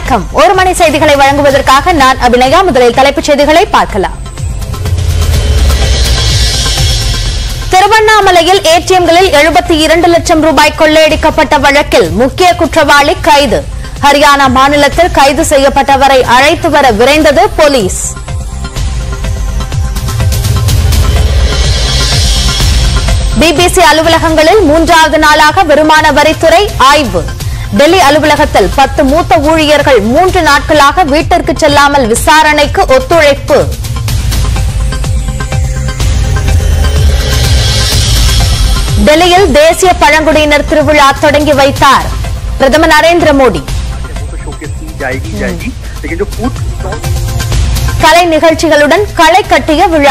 வணக்கம் ஒரு மணி செய்திகளை வழங்குவதற்காக நான் அபிநயா முதலில் தலைப்புச் செய்திகளை பார்க்கலாம் திருவண்ணாமலையில் ஏடிஎம்களில் எழுபத்தி இரண்டு லட்சம் ரூபாய் கொள்ளையடிக்கப்பட்ட வழக்கில் முக்கிய குற்றவாளி கைது ஹரியானா மாநிலத்தில் கைது செய்யப்பட்டவரை அழைத்து வர விரைந்தது போலீஸ் பிபிசி அலுவலகங்களில் மூன்றாவது நாளாக வருமான வரித்துறை ஆய்வு டெல்லி அலுவலகத்தில் பத்து மூத்த ஊழியர்கள் மூன்று நாட்களாக வீட்டிற்கு செல்லாமல் விசாரணைக்கு ஒத்துழைப்பு டெல்லியில் தேசிய பழங்குடியினர் திருவிழா தொடங்கி வைத்தார் பிரதமர் நரேந்திர மோடி वो तो शोकेस की जाएगी जाएगी लेकिन जो फूड स्टॉल கலை நிகழ்ச்சிகளுடன் களை கட்டிய விழா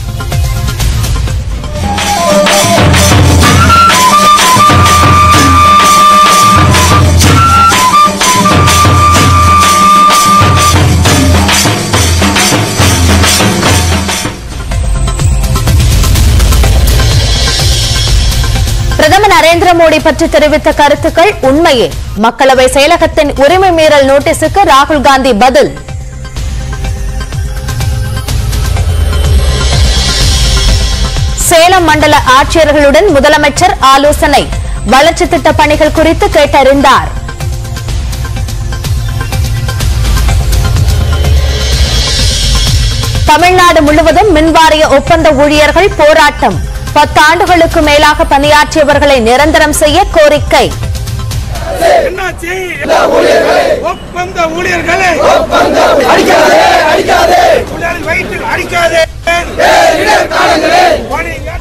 பிரதமர் நரேந்திர மோடி பற்றி தெரிவித்த கருத்துக்கள் உண்மையே மக்களவை செயலகத்தின் உரிமை மீறல் நோட்டீஸுக்கு ராகுல் காந்தி பதில் சேலம் மண்டல ஆட்சியர்களுடன் முதலமைச்சர் ஆலோசனை வளர்ச்சி திட்ட பணிகள் குறித்து கேட்டறிந்தார் தமிழ்நாடு முழுவதும் மின்வாரிய ஒப்பந்த ஊழியர்கள் போராட்டம் பத்தாண்டுகளுக்கு மேலாக பணியாற்றியவர்களை நிரந்தரம் செய்ய கோரிக்கை என்னாச்சு ஒப்பந்த ஊழியர்களை தொழிலாளி வயிற்றில் அடிக்காதே பணிகள்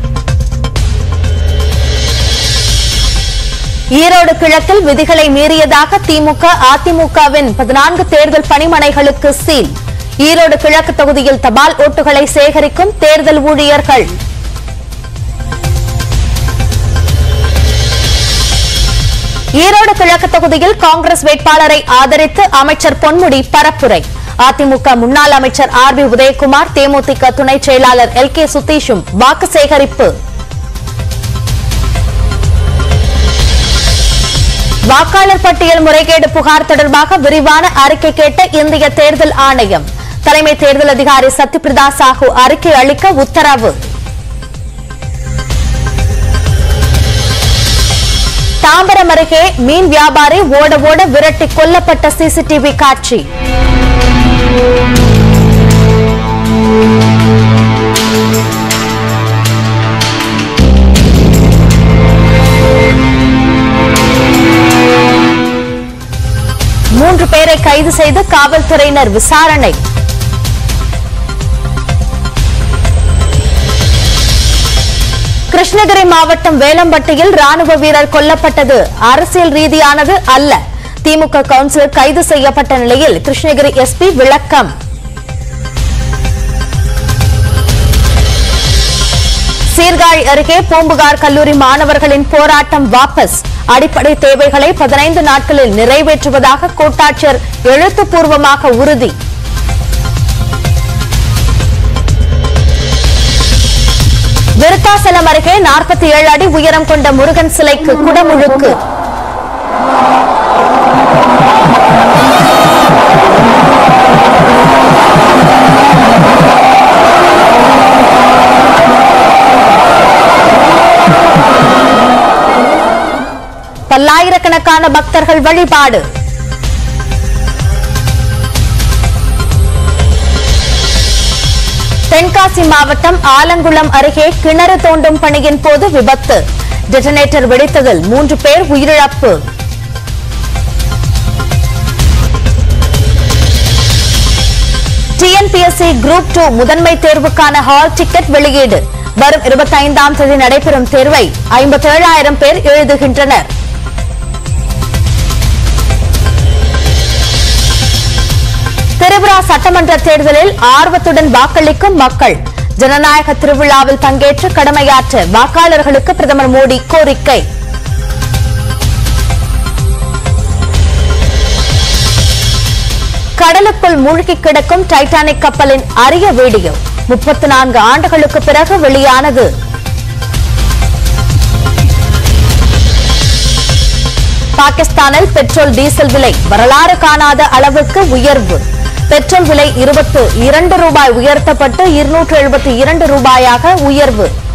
ஈரோடு கிழக்கில் விதிகளை மீறியதாக திமுக அதிமுகவின் பதினான்கு தேர்தல் பணிமனைகளுக்கு சீல் ஈரோடு கிழக்கு தொகுதியில் தபால் ஓட்டுகளை சேகரிக்கும் தேர்தல் ஊழியர்கள் ஈரோடு கிழக்கு தொகுதியில் காங்கிரஸ் வேட்பாளரை ஆதரித்து அமைச்சர் பொன்முடி பரப்புரை அதிமுக முன்னாள் அமைச்சர் ஆர் பி உதயகுமார் தேமுதிக துணை செயலாளர் எல் கே சுதீஷும் வாக்கு சேகரிப்பு வாக்காளர் பட்டியல் முறைகேடு புகார் தொடர்பாக விரிவான அறிக்கை கேட்ட இந்திய தேர்தல் ஆணையம் தலைமை தேர்தல் அதிகாரி சத்யபிரதா சாஹூ அறிக்கை அளிக்க உத்தரவு தாம்பரம் அருகே மீன் வியாபாரி ஓட ஓட விரட்டி கொல்லப்பட்ட சிசிடிவி காட்சி மூன்று பேரை கைது செய்து காவல்துறையினர் விசாரணை கிருஷ்ணகிரி மாவட்டம் வேலம்பட்டியில் ராணுவ வீரர் கொல்லப்பட்டது அரசியல் ரீதியானது அல்ல திமுக கவுன்சிலர் கைது செய்யப்பட்ட நிலையில் கிருஷ்ணகிரி எஸ்பி விளக்கம் சீர்காழி அருகே பூம்புகார் கல்லூரி மாணவர்களின் போராட்டம் வாபஸ் அடிப்படை தேவைகளை பதினைந்து நாட்களில் நிறைவேற்றுவதாக கூட்டாட்சியர் எழுத்துப்பூர்வமாக உறுதி விருத்தாசலம் அருகே நாற்பத்தி ஏழு அடி உயரம் கொண்ட முருகன் சிலைக்கு குடமுழுக்கு பல்லாயிரக்கணக்கான பக்தர்கள் வழிபாடு தென்காசி மாவட்டம் ஆலங்குளம் அருகே கிணறு தோண்டும் பணியின் போது விபத்து டெட்டனேட்டர் வெடித்ததில் மூன்று பேர் உயிரிழப்பு டிஎன்பிஎஸ்சி குரூப் டூ முதன்மை தேர்வுக்கான ஹால் டிக்கெட் வெளியீடு வரும் இருபத்தைந்தாம் தேதி நடைபெறும் தேர்வை ஐம்பத்தேழாயிரம் பேர் எழுதுகின்றனர் திரிபுரா சட்டமன்ற தேர்தலில் ஆர்வத்துடன் வாக்களிக்கும் மக்கள் ஜனநாயக திருவிழாவில் பங்கேற்று கடமையாற்ற வாக்காளர்களுக்கு பிரதமர் மோடி கோரிக்கை கடலுக்குள் மூழ்கி கிடக்கும் டைட்டானிக் கப்பலின் அரிய வீடியோ முப்பத்தி நான்கு ஆண்டுகளுக்கு பிறகு வெளியானது பாகிஸ்தானில் பெட்ரோல் டீசல் விலை வரலாறு காணாத அளவுக்கு உயர்வு பெட்ரோல் விலை இருபத்து இரண்டு ரூபாய் உயர்த்தப்பட்டு இருநூற்று எழுபத்தி இரண்டு ரூபாயாக உயர்வு